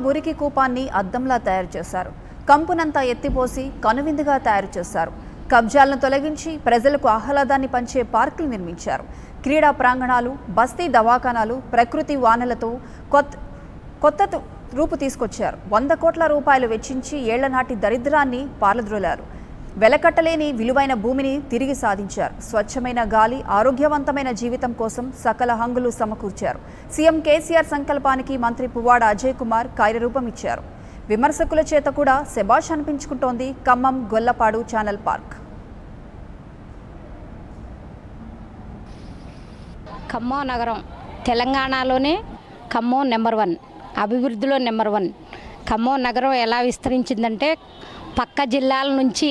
మురికి కూపాన్ని అద్దంలా తయారు చేశారు కంపునంతా ఎత్తిపోసి కనువిందుగా తయారు చేశారు కబ్జాలను తొలగించి ప్రజలకు ఆహ్లాదాన్ని పంచే పార్కులు నిర్మించారు క్రీడా ప్రాంగణాలు బస్తీ దవాఖానాలు ప్రకృతి వానలతో కొత్త కొత్త తు- రూపు తీసుకొచ్చారు వంద కోట్ల రూపాయలు వెచ్చించి ఏళ్ల నాటి దరిద్రాన్ని పారద్రోలారు వెలకట్టలేని విలువైన భూమిని తిరిగి సాధించారు స్వచ్ఛమైన గాలి ఆరోగ్యవంతమైన జీవితం కోసం సకల హంగులు సమకూర్చారు సీఎం కేసీఆర్ సంకల్పానికి మంత్రి పువ్వాడ అజయ్ కుమార్ కార్యరూపం ఇచ్చారు విమర్శకుల చేత కూడా శబాష్ అనిపించుకుంటోంది ఖమ్మం గొల్లపాడు ఛానల్ పార్క్ ఖమ్మం నగరం తెలంగాణలోనే ఖమ్మం నెంబర్ వన్ అభివృద్ధిలో నెంబర్ వన్ ఖమ్మం నగరం ఎలా విస్తరించిందంటే పక్క జిల్లాల నుంచి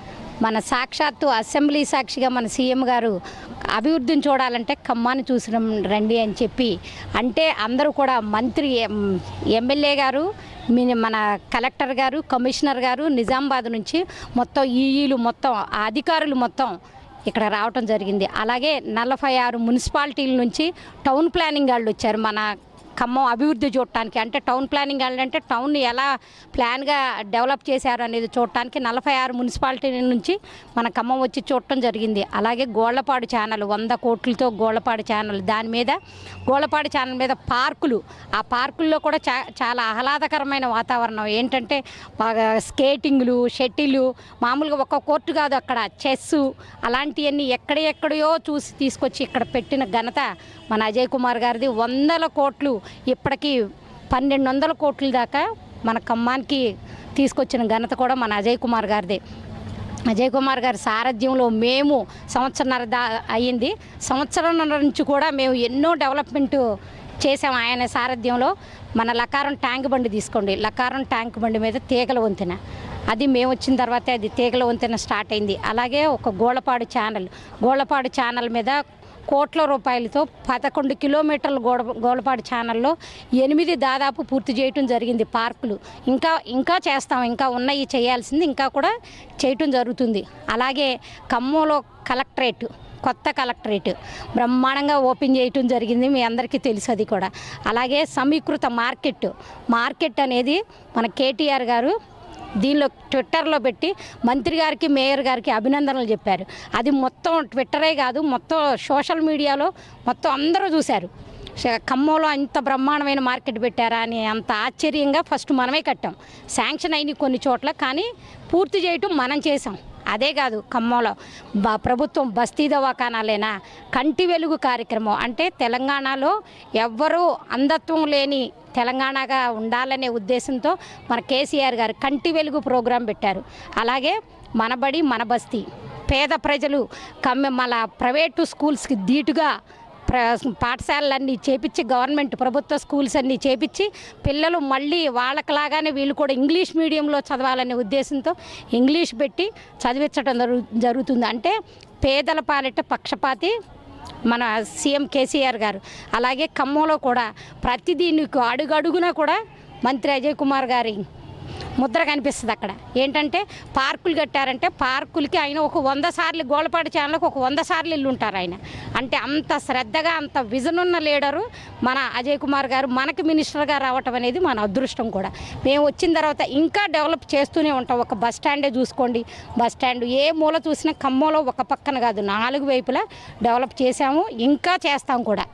మన సాక్షాత్తు అసెంబ్లీ సాక్షిగా మన సీఎం గారు అభివృద్ధిని చూడాలంటే ఖమ్మాన్ని చూసి రం- రండి అని చెప్పి అంటే అందరూ కూడా మంత్రి ఎం- ఎమ్మెల్యే గారు మీ- మన కలెక్టర్ గారు కమిషనర్ గారు నిజామాబాద్ నుంచి మొత్తం ఈఈలు మొత్తం ఆ అధికారులు మొత్తం ఇక్కడ రావటం జరిగింది అలాగే నలభై ఆరు మున్సిపాలిటీల నుంచి టౌన్ ప్లానింగ్ వాళ్ళు వచ్చారు మన ఖమ్మం అభివృద్ధి చూడటానికి అంటే టౌన్ ప్లానింగ్ వాళ్ళు అంటే టౌన్ని ఎలా ప్లాన్గా డెవలప్ చేశారు అనేది చూడటానికి నలభై ఆరు మున్సిపాలిటీల నుంచి మన ఖమ్మం వచ్చి చూడటం జరిగింది అలాగే గోళ్లపాడు ఛానల్ వంద కోట్లతో గోళ్లపాడు ఛానల్ దాని మీద గోళ్లపాడు ఛానల్ మీద పార్కులు ఆ పార్కుల్లో కూడా చా చాలా ఆహ్లాదకరమైన వాతావరణం ఏంటంటే బాగా స్కేటింగ్లు షటిల్ మామూలుగా ఒక కోర్టు కాదు అక్కడ చెస్ అలాంటివన్నీ ఎక్కడెక్కడయో చూసి తీసుకొచ్చి ఇక్కడ పెట్టిన ఘనత మన అజయ్ కుమార్ గారిది వందల కోట్లు ఇప్పటికీ పన్నెండు వందల కోట్ల దాకా మన ఖమ్మానికి తీసుకొచ్చిన ఘనత కూడా మన అజయ్ కుమార్ గారిదే అజయ్ కుమార్ గారి సారథ్యంలో మేము సంవత్సరన్నర దా అయ్యింది సంవత్సరంన్నర నుంచి కూడా మేము ఎన్నో డెవలప్మెంట్ చేసాం ఆయన సారథ్యంలో మన లకారం ట్యాంక్ బండి తీసుకోండి లకారం ట్యాంక్ బండి మీద తీగల వంతెన అది మేము వచ్చిన తర్వాతే అది తీగల వంతెన స్టార్ట్ అయింది అలాగే ఒక గోళపాడు ఛానల్ గోళపాడు ఛానల్ మీద కోట్ల రూపాయలతో పదకొండు కిలోమీటర్ల గోడ గోళపాడు ఛానల్లో ఎనిమిది దాదాపు పూర్తి చేయటం జరిగింది పార్కులు ఇంకా ఇంకా చేస్తాం ఇంకా ఉన్నాయి చేయాల్సింది ఇంకా కూడా చేయటం జరుగుతుంది అలాగే ఖమ్మంలో కలెక్టరేట్ కొత్త కలెక్టరేట్ బ్రహ్మాండంగా ఓపెన్ చేయటం జరిగింది మీ అందరికీ తెలుసు అది కూడా అలాగే సమీకృత మార్కెట్ మార్కెట్ అనేది మన కేటీఆర్ గారు దీనిలో ట్విట్టర్లో పెట్టి మంత్రి గారికి మేయర్ గారికి అభినందనలు చెప్పారు అది మొత్తం ట్విట్టరే కాదు మొత్తం సోషల్ మీడియాలో మొత్తం అందరూ చూశారు శ- ఖమ్మంలో అంత బ్రహ్మాండమైన మార్కెట్ పెట్టారా అని అంత ఆశ్చర్యంగా ఫస్ట్ మనమే కట్టాం శాంక్షన్ అయిన కొన్ని చోట్ల కానీ పూర్తి చేయటం మనం చేసాం అదే కాదు ఖమ్మంలో బ ప్రభుత్వం బస్తీ దవాఖానాలేనా కంటి వెలుగు కార్యక్రమం అంటే తెలంగాణలో ఎవ్వరూ అంధత్వం లేని తెలంగాణగా ఉండాలనే ఉద్దేశంతో మన కేసీఆర్ గారు కంటి వెలుగు ప్రోగ్రాం పెట్టారు అలాగే మన బడి మన బస్తీ పేద ప్రజలు కమ్మ మన ప్రైవేటు స్కూల్స్కి ధీటుగా ప్ర పాఠశాలలన్నీ చేపించి గవర్నమెంట్ ప్రభుత్వ స్కూల్స్ అన్నీ చేపించి పిల్లలు మళ్ళీ వాళ్ళకిలాగానే వీళ్ళు కూడా ఇంగ్లీష్ మీడియంలో చదవాలనే ఉద్దేశంతో ఇంగ్లీష్ పెట్టి చదివించడం జరుగు జరుగుతుంది అంటే పేదల పాలిట పక్షపాతి మన సీఎం కేసీఆర్ గారు అలాగే ఖమ్మంలో కూడా ప్రతిదీ నీకు అడుగడుగునా కూడా మంత్రి అజయ్ కుమార్ గారి ముద్ర కనిపిస్తుంది అక్కడ ఏంటంటే పార్కులు కట్టారంటే పార్కులకి ఆయన ఒక వంద సార్లు గోళపాటి ఛానల్కి ఒక వంద సార్లు ఇల్లు ఉంటారు ఆయన అంటే అంత శ్రద్ధగా అంత విజన్ ఉన్న లీడరు మన అజయ్ కుమార్ గారు మనకి మినిస్టర్గా రావటం అనేది మన అదృష్టం కూడా మేము వచ్చిన తర్వాత ఇంకా డెవలప్ చేస్తూనే ఉంటాం ఒక బస్ స్టాండే చూసుకోండి బస్ స్టాండ్ ఏ మూల చూసినా ఖమ్మంలో ఒక పక్కన కాదు నాలుగు వైపులా డెవలప్ చేశాము ఇంకా చేస్తాం కూడా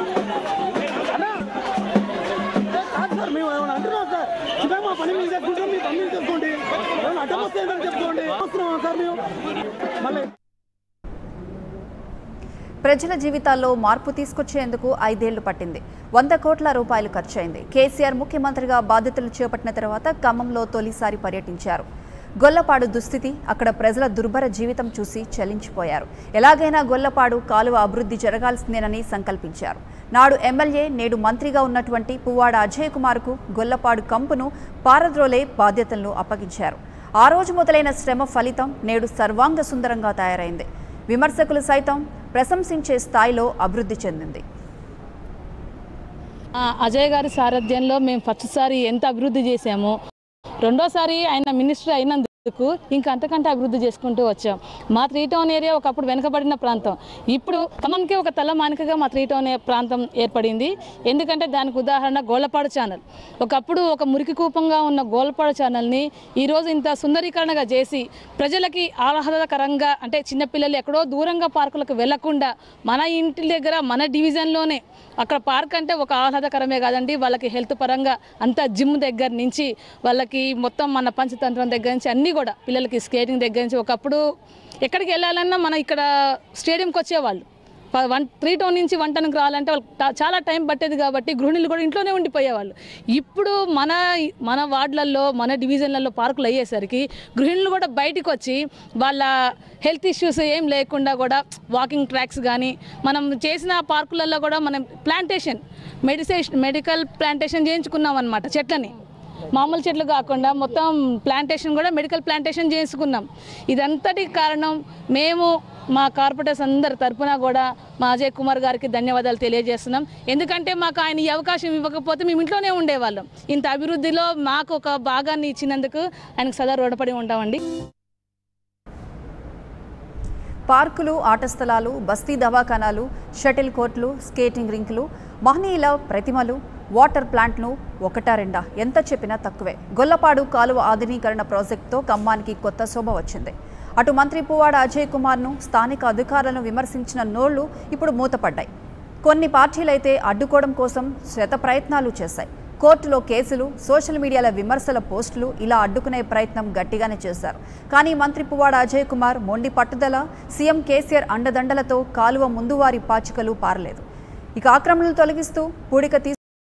కాదు సార్ మేము ఏమైనా అంటున్నాం సార్ ఇంకా మా పని మీరు చేసుకుంటాం మీ పని మీరు చేసుకోండి ఏమైనా అడ్డం వస్తే ఏంటని చెప్పుకోండి వస్తున్నామా సార్ మేము మళ్ళీ ప్రజల జీవితాల్లో మార్పు తీసుకొచ్చేందుకు ఐదేళ్లు పట్టింది వంద కోట్ల రూపాయలు ఖర్చయింది కేసీఆర్ ముఖ్యమంత్రిగా బాధ్యతలు చేపట్టిన తర్వాత ఖమ్మంలో తొలిసారి పర్యటించారు గొల్లపాడు దుస్థితి అక్కడ ప్రజల దుర్భర జీవితం చూసి చలించిపోయారు ఎలాగైనా గొల్లపాడు కాలువ అభివృద్ధి జరగాల్సిందేనని సంకల్పించారు నాడు ఎమ్మెల్యే నేడు మంత్రిగా ఉన్నటువంటి పువ్వాడ అజయ్ కుమార్కు గొల్లపాడు కంపును పారద్రోలే బాధ్యతలను అప్పగించారు ఆ రోజు మొదలైన శ్రమ ఫలితం నేడు సర్వాంగ సుందరంగా తయారైంది విమర్శకులు సైతం ప్రశంసించే స్థాయిలో అభివృద్ధి చెందింది ఆ, అజయ్ గారి సారథ్యంలో మేము ఫస్ట్ సారి ఎంత అభివృద్ధి చేశాము రెండోసారి ఆయన మినిస్టర్ అయినందుకు కు ఇంకా అంతకంటే అభివృద్ధి చేసుకుంటూ వచ్చాం మా త్రీ టౌన్ ఏరియా ఒకప్పుడు వెనుకబడిన ప్రాంతం ఇప్పుడు ఖమ్మంకి ఒక తలమానికగా మా త్రీ టౌన్ ఏ- ప్రాంతం ఏర్పడింది ఎందుకంటే దానికి ఉదాహరణ గోళ్ళపాడు ఛానల్ ఒకప్పుడు ఒక మురికి కూపంగా ఉన్న గోళ్ళపాడు ఛానల్ని ఈరోజు ఇంత సుందరీకరణగా చేసి ప్రజలకి ఆహ్లాదకరంగా అంటే చిన్నపిల్లలు ఎక్కడో దూరంగా పార్కులకు వెళ్లకుండా మన ఇంటి దగ్గర మన డివిజన్లోనే అక్కడ పార్క్ అంటే ఒక ఆహ్లాదకరమే కాదండి వాళ్ళకి హెల్త్ పరంగా అంతా జిమ్ దగ్గర నుంచి వాళ్ళకి మొత్తం మన పంచతంత్రం దగ్గర నుంచి అన్నీ కూడా పిల్లలకి స్కేటింగ్ దగ్గర నుంచి ఒకప్పుడు ఎక్కడికి వెళ్ళాలన్నా మన ఇక్కడ స్టేడియంకి వచ్చేవాళ్ళు ప- వన్ త్రీ టౌన్ నుంచి వన్ టన్కి రావాలంటే వాళ్ళకి టా- చాలా టైం పట్టేది కాబట్టి గృహిణులు కూడా ఇంట్లోనే ఉండిపోయేవాళ్ళు ఇప్పుడు మన మన వార్డులలో మన డివిజన్లలో పార్కులు అయ్యేసరికి గృహిణులు కూడా బయటికి వచ్చి వాళ్ళ హెల్త్ ఇష్యూస్ ఏం లేకుండా కూడా వాకింగ్ ట్రాక్స్ కానీ మనం చేసిన పార్కులలో కూడా మనం ప్లాంటేషన్ మెడిసేషన్ మెడికల్ ప్లాంటేషన్ చేయించుకున్నాం అనమాట చెట్లని మామూలు చెట్లు కాకుండా మొత్తం ప్లాంటేషన్ కూడా మెడికల్ ప్లాంటేషన్ చేసుకున్నాం ఇదంతటి కారణం మేము మా కార్పొరేటర్స్ అందరి తరపున కూడా మా అజయ్ కుమార్ గారికి ధన్యవాదాలు తెలియజేస్తున్నాం ఎందుకంటే మాకు ఆయన ఈ అవకాశం ఇవ్వకపోతే మేము ఇంట్లోనే ఉండేవాళ్ళం ఇంత అభివృద్ధిలో మాకు ఒక భాగాన్ని ఇచ్చినందుకు ఆయనకు సదా రుణపడి ఉంటామండి పార్కులు ఆట స్థలాలు బస్తీ దవాఖానాలు షటిల్ కోర్టులు స్కేటింగ్ రింకులు మహనీయుల ప్రతిమలు వాటర్ ప్లాంట్ను ఒకటా రెండా ఎంత చెప్పినా తక్కువే గొల్లపాడు కాలువ ఆధునీకరణ ప్రాజెక్టుతో ఖమ్మానికి కొత్త శోభ వచ్చింది అటు మంత్రి పువ్వాడ అజయ్ కుమార్ను స్థానిక అధికారులను విమర్శించిన నోళ్లు ఇప్పుడు మూతపడ్డాయి కొన్ని పార్టీలైతే అడ్డుకోవడం కోసం శత ప్రయత్నాలు చేశాయి కోర్టులో కేసులు సోషల్ మీడియాల విమర్శల పోస్టులు ఇలా అడ్డుకునే ప్రయత్నం గట్టిగానే చేశారు కానీ మంత్రి పువ్వాడ అజయ్ కుమార్ మొండి పట్టుదల సీఎం కేసీఆర్ అండదండలతో కాలువ ముందువారి పాచికలు పారలేదు ఇక ఆక్రమణలు తొలగిస్తూ పూడిక తీసి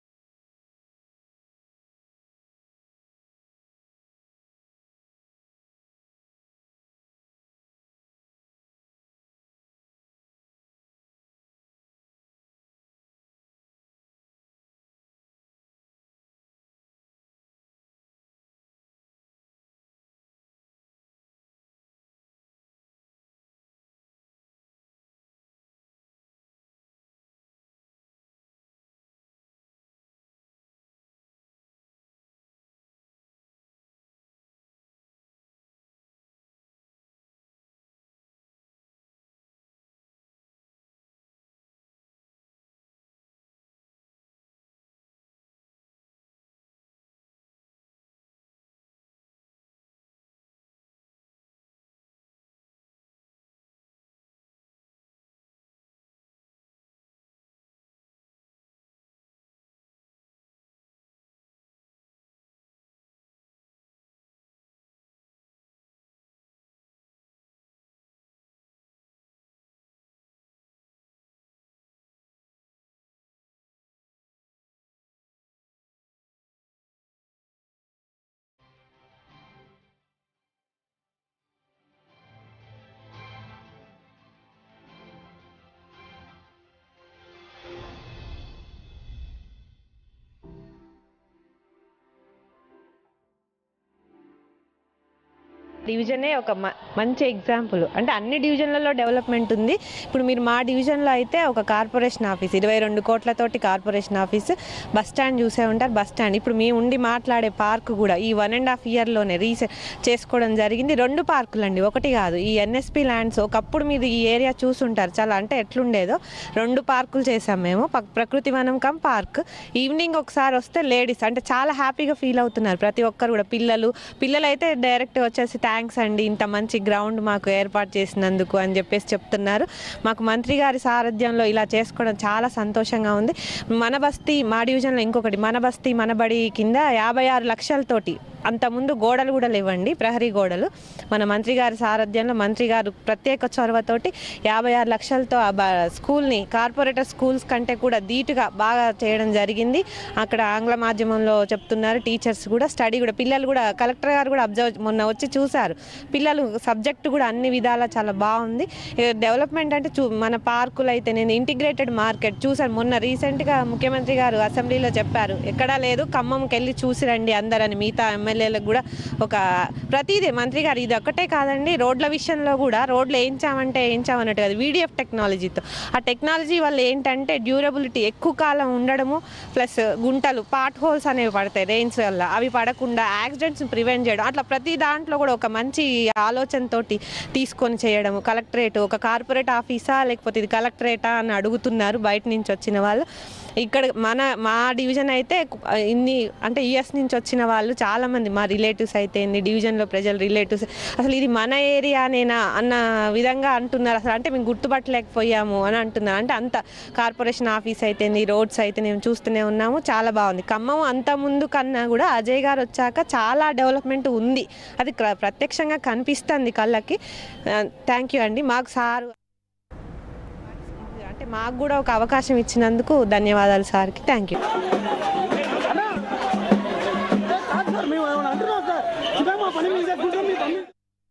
డివిజనే ఒక మ- మంచి ఎగ్జాంపుల్ అంటే అన్ని డివిజన్లలో డెవలప్మెంట్ ఉంది ఇప్పుడు మీరు మా డివిజన్లో అయితే ఒక కార్పొరేషన్ ఆఫీస్ ఇరవై రెండు కోట్లతోటి కార్పొరేషన్ ఆఫీస్ బస్ స్టాండ్ చూసే ఉంటారు బస్ స్టాండ్ ఇప్పుడు మేము ఉండి మాట్లాడే పార్క్ కూడా ఈ వన్ అండ్ హాఫ్ ఇయర్లోనే రీసెంట్ చేసుకోవడం జరిగింది రెండు పార్కులు అండి ఒకటి కాదు ఈ ఎన్ఎస్పి ల్యాండ్స్ ఒకప్పుడు మీరు ఈ ఏరియా చూసుంటారు చాలా అంటే ఎట్లుండేదో రెండు పార్కులు చేసాం మేము పక్- ప్రకృతి వనం కమ్ పార్క్ ఈవినింగ్ ఒకసారి వస్తే లేడీస్ అంటే చాలా హ్యాపీగా ఫీల్ అవుతున్నారు ప్రతి ఒక్కరు కూడా పిల్లలు పిల్లలు అయితే డైరెక్ట్ వచ్చేసి థ్యాంక్స్ అండి ఇంత మంచి గ్రౌండ్ మాకు ఏర్పాటు చేసినందుకు అని చెప్పేసి చెప్తున్నారు మాకు మంత్రి గారి సారథ్యంలో ఇలా చేసుకోవడం చాలా సంతోషంగా ఉంది మన బస్తీ మా డివిజన్లో ఇంకొకటి మన బస్తీ మన బడి కింద యాభై ఆరు లక్షలతోటి అంతకుముందు గోడలు కూడా లేవండి ప్రహరీ గోడలు మన మంత్రి గారి సారథ్యంలో మంత్రి గారు ప్రత్యేక చొరవతోటి యాభై ఆరు లక్షలతో ఆ బ- స్కూల్ని కార్పొరేటర్ స్కూల్స్ కంటే కూడా ధీటుగా బాగా చేయడం జరిగింది అక్కడ ఆంగ్ల మాధ్యమంలో చెప్తున్నారు టీచర్స్ కూడా స్టడీ కూడా పిల్లలు కూడా కలెక్టర్ గారు కూడా అబ్జర్వ్ మొన్న వచ్చి చూశారు పిల్లలు సబ్జెక్ట్ కూడా అన్ని విధాలా చాలా బాగుంది ఇక డెవలప్మెంట్ అంటే చూ మన పార్కులు అయితే నేను ఇంటిగ్రేటెడ్ మార్కెట్ చూశాను మొన్న రీసెంట్గా ముఖ్యమంత్రి గారు అసెంబ్లీలో చెప్పారు ఎక్కడా లేదు ఖమ్మంకి వెళ్ళి చూసి రండి అందరని మిగతా ఎమ్మెల్యే ఎమ్మెల్యేలకు కూడా ఒక ప్రతిదీ మంత్రి గారు ఇది ఒక్కటే కాదండి రోడ్ల విషయంలో కూడా రోడ్లు వేయించామంటే వేయించామన్నట్టు కాదు వీడిఎఫ్ టెక్నాలజీతో ఆ టెక్నాలజీ వల్ల ఏంటంటే డ్యూరబిలిటీ ఎక్కువ కాలం ఉండడము ప్లస్ గుంటలు పార్ట్ హోల్స్ అనేవి పడతాయి రెయిన్స్ వల్ల అవి పడకుండా యాక్సిడెంట్స్ ప్రివెంట్ చేయడం అట్లా ప్రతి దాంట్లో కూడా ఒక మంచి ఆలోచనతోటి తీసుకొని చేయడము కలెక్టరేట్ ఒక కార్పొరేట్ ఆఫీసా లేకపోతే ఇది కలెక్టరేటా అని అడుగుతున్నారు బయట నుంచి వచ్చిన వాళ్ళు ఇక్కడ మన మా డివిజన్ అయితే ఇన్ని అంటే యుఎస్ నుంచి వచ్చిన వాళ్ళు చాలామంది మా రిలేటివ్స్ అయితే ఏంది డివిజన్లో ప్రజలు రిలేటివ్స్ అసలు ఇది మన ఏరియానేనా అన్న విధంగా అంటున్నారు అసలు అంటే మేము గుర్తుపట్టలేకపోయాము అని అంటున్నారు అంటే అంత కార్పొరేషన్ ఆఫీస్ అయితే రోడ్స్ అయితే మేము చూస్తూనే ఉన్నాము చాలా బాగుంది ఖమ్మం అంత ముందు కన్నా కూడా అజయ్ గారు వచ్చాక చాలా డెవలప్మెంట్ ఉంది అది క్ర- ప్రత్యక్షంగా కనిపిస్తుంది కళ్ళకి థ్యాంక్ యూ అండి మాకు సారు అంటే మాకు కూడా ఒక అవకాశం ఇచ్చినందుకు ధన్యవాదాలు సార్కి థ్యాంక్ యూ కాదు సార్ మేము ఏమైనా అంటున్నాం సార్ ఇదే మా పని మేము చేసుకుంటాం మీ పని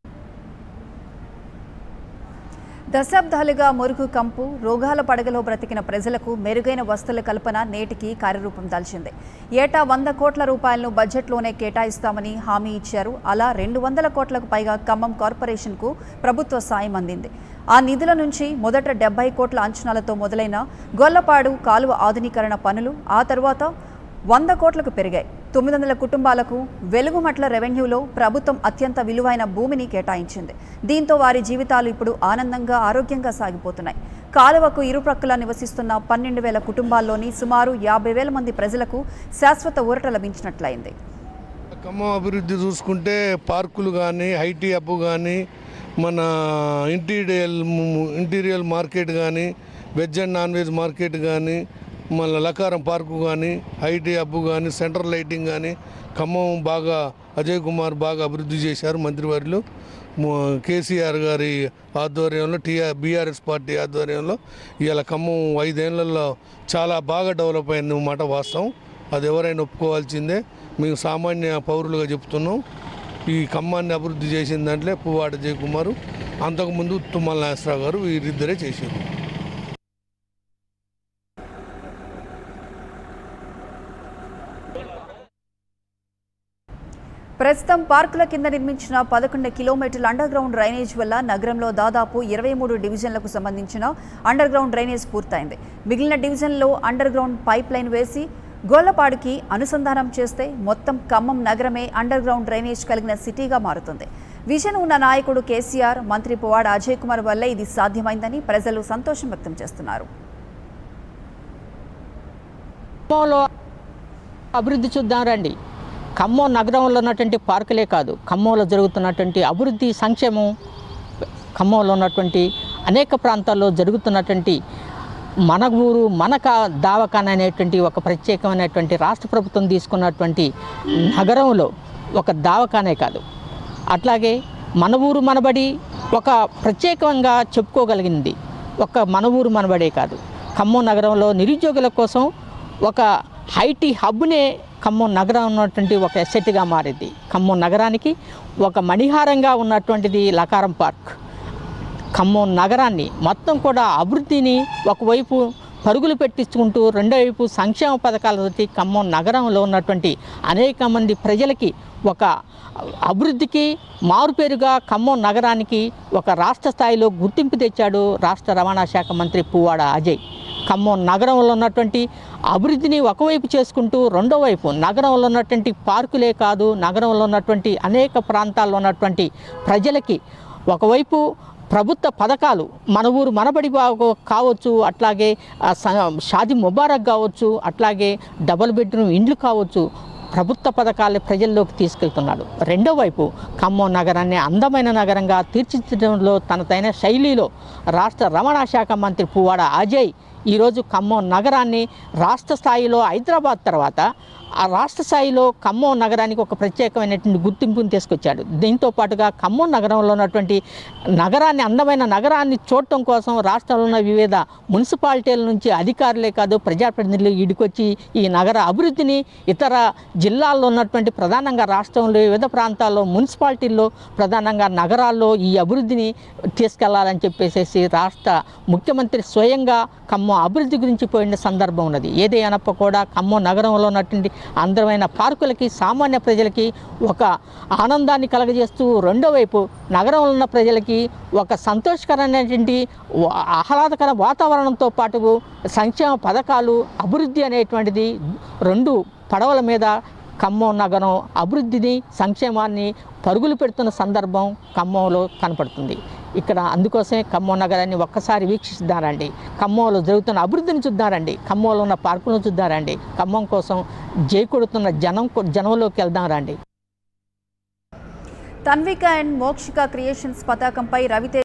దశాబ్దాలుగా మురుగు కంపు రోగాల పడగలో బ్రతికిన ప్రజలకు మెరుగైన వస్తువుల కల్పన నేటికి కార్యరూపం దాల్చింది ఏటా వంద కోట్ల రూపాయలను బడ్జెట్లోనే కేటాయిస్తామని హామీ ఇచ్చారు అలా రెండు వందల కోట్లకు పైగా ఖమ్మం కార్పొరేషన్కు ప్రభుత్వ సాయం అందింది ఆ నిధుల నుంచి మొదట డెబ్బై కోట్ల అంచనాలతో మొదలైన గొల్లపాడు కాలువ ఆధునీకరణ పనులు ఆ తర్వాత వంద కోట్లకు పెరిగాయి తొమ్మిది వందల కుటుంబాలకు వెలుగుమట్ల రెవెన్యూలో ప్రభుత్వం అత్యంత విలువైన భూమిని కేటాయించింది దీంతో వారి జీవితాలు ఇప్పుడు ఆనందంగా ఆరోగ్యంగా సాగిపోతున్నాయి కాలువకు ఇరుప్రక్కల నివసిస్తున్న పన్నెండు వేల కుటుంబాల్లోని సుమారు యాభై వేల మంది ప్రజలకు శాశ్వత ఊరట లభించినట్లయింది ఖమ్మం అభివృద్ధి చూసుకుంటే పార్కులు కానీ ఐటీ హబ్ కానీ మన ఇంటీరియల్ ఇంటీరియల్ మార్కెట్ కానీ veg and non veg market కానీ మళ్ళీ లకారం పార్కు కానీ ఐటీ హబ్ కానీ సెంట్రల్ లైటింగ్ కానీ ఖమ్మం బాగా అజయ్ కుమార్ బాగా అభివృద్ధి చేశారు మంత్రివర్యులు ము- కేసీఆర్ గారి ఆధ్వర్యంలో టీఆర్ బీఆర్ఎస్ పార్టీ ఆధ్వర్యంలో ఇవాళ ఖమ్మం ఐదేళ్లలో చాలా బాగా డెవలప్ అయింది మాట వాస్తవం అది ఎవరైనా ఒప్పుకోవాల్సిందే మేము సామాన్య పౌరులుగా చెప్తున్నాం ఈ ఖమ్మాన్ని అభివృద్ధి చేసిన దాంట్లో పువ్వాడ జయకుమారు అంతకుముందు తుమ్మల నాగేశ్వరరావు గారు వీరిద్దరే చేశారు ప్రస్తుతం పార్కుల కింద నిర్మించిన పదకొండు కిలోమీటర్ల అండర్ గ్రౌండ్ డ్రైనేజ్ వల్ల నగరంలో దాదాపు ఇరవై మూడు డివిజన్లకు సంబంధించిన అండర్ గ్రౌండ్ డ్రైనేజ్ పూర్తయింది మిగిలిన డివిజన్లో అండర్ గ్రౌండ్ పైప్ లైన్ వేసి గోళ్లపాడుకి అనుసంధానం చేస్తే మొత్తం ఖమ్మం నగరమే అండర్ గ్రౌండ్ డ్రైనేజ్ కలిగిన సిటీగా మారుతుంది విజన్ ఉన్న నాయకుడు కేసీఆర్ మంత్రి పువ్వాడ అజయ్ కుమార్ వల్లే ఇది సాధ్యమైందని ప్రజలు సంతోషం వ్యక్తం చేస్తున్నారు ఖమ్మంలో అభివృద్ధి చూద్దాం రండి ఖమ్మం నగరంలో ఉన్నటువంటి పార్కులే కాదు ఖమ్మంలో జరుగుతున్నటువంటి అభివృద్ధి సంక్షేమం ఖమ్మంలో ఉన్నటువంటి అనేక ప్రాంతాల్లో జరుగుతున్నటువంటి మన ఊరు మన కా దావకాన్ అనేటువంటి ఒక ప్రత్యేకమైనటువంటి రాష్ట్ర ప్రభుత్వం తీసుకున్నటువంటి నగరంలో ఒక దావకానే కాదు అట్లాగే మన ఊరు మనబడి ఒక ప్రత్యేకంగా చెప్పుకోగలిగింది ఒక మన ఊరు మనబడే కాదు ఖమ్మం నగరంలో నిరుద్యోగుల కోసం ఒక ఐటీ హబ్నే ఖమ్మం నగరం ఉన్నటువంటి ఒక ఎసెట్గా మారింది ఖమ్మం నగరానికి ఒక మణిహారంగా ఉన్నటువంటిది లకారం పార్క్ ఖమ్మం నగరాన్ని మొత్తం కూడా అభివృద్ధిని ఒకవైపు పరుగులు పెట్టించుకుంటూ రెండో వైపు సంక్షేమ పథకాలతోటి ఖమ్మం నగరంలో ఉన్నటువంటి అనేక మంది ప్రజలకి ఒక అభివృద్ధికి మారుపేరుగా ఖమ్మం నగరానికి ఒక రాష్ట్ర స్థాయిలో గుర్తింపు తెచ్చాడు రాష్ట్ర రవాణా శాఖ మంత్రి పువ్వాడ అజయ్ ఖమ్మం నగరంలో ఉన్నటువంటి అభివృద్ధిని ఒకవైపు చేసుకుంటూ రెండో వైపు నగరంలో ఉన్నటువంటి పార్కులే కాదు నగరంలో ఉన్నటువంటి అనేక ప్రాంతాల్లో ఉన్నటువంటి ప్రజలకి ఒకవైపు ప్రభుత్వ పథకాలు మన ఊరు మనబడి బాగో కావచ్చు అట్లాగే ఆ, స- షాది ముబారక్ కావచ్చు అట్లాగే డబుల్ బెడ్రూమ్ ఇండ్లు కావచ్చు ప్రభుత్వ పథకాలు ప్రజల్లోకి తీసుకెళ్తున్నాడు రెండో వైపు ఖమ్మం నగరాన్ని అందమైన నగరంగా తీర్చిదిద్దడంలో తనదైన శైలిలో రాష్ట్ర రవాణా శాఖ మంత్రి పువ్వాడ అజయ్ ఈరోజు ఖమ్మం నగరాన్ని రాష్ట్ర స్థాయిలో హైదరాబాద్ తర్వాత ఆ రాష్ట్ర స్థాయిలో ఖమ్మం నగరానికి ఒక ప్రత్యేకమైనటువంటి గుర్తింపుని తీసుకొచ్చాడు దీంతో పాటుగా ఖమ్మం నగరంలో ఉన్నటువంటి నగరాన్ని అందమైన నగరాన్ని చూడటం కోసం రాష్ట్రంలో ఉన్న వివిధ మున్సిపాలిటీల నుంచి అధికారులే కాదు ప్రజాప్రతినిధులు ఇడికొచ్చి ఈ నగర అభివృద్ధిని ఇతర జిల్లాల్లో ఉన్నటువంటి ప్రధానంగా రాష్ట్రంలో వివిధ ప్రాంతాల్లో మున్సిపాలిటీల్లో ప్రధానంగా నగరాల్లో ఈ అభివృద్ధిని తీసుకెళ్లాలని చెప్పేసి రాష్ట్ర ముఖ్యమంత్రి స్వయంగా ఖమ్మం అభివృద్ధి గురించి పోయిన సందర్భం ఉన్నది ఏది అనప్ప కూడా ఖమ్మం నగరంలో ఉన్నటువంటి అందమైన పార్కులకి సామాన్య ప్రజలకి ఒక ఆనందాన్ని కలగజేస్తూ రెండో వైపు నగరంలో ఉన్న ప్రజలకి ఒక సంతోషకరమైనటువంటి వా- ఆహ్లాదకర వాతావరణంతో పాటు సంక్షేమ పథకాలు అభివృద్ధి అనేటువంటిది రెండు పడవల మీద ఖమ్మం నగరం అభివృద్ధిని సంక్షేమాన్ని పరుగులు పెడుతున్న సందర్భం ఖమ్మంలో కనపడుతుంది ఇక్కడ అందుకోసమే ఖమ్మం నగరాన్ని ఒక్కసారి వీక్షిస్తారండి ఖమ్మంలో జరుగుతున్న అభివృద్ధిని చూద్దారండి ఖమ్మంలో ఉన్న పార్కులను చూద్దారండి ఖమ్మం కోసం జై కొడుతున్న జనం జనంలోకి వెళ్దాం రండి తన్విక అండ్ మోక్షిక క్రియేషన్స్ పతాకంపై రవితేజ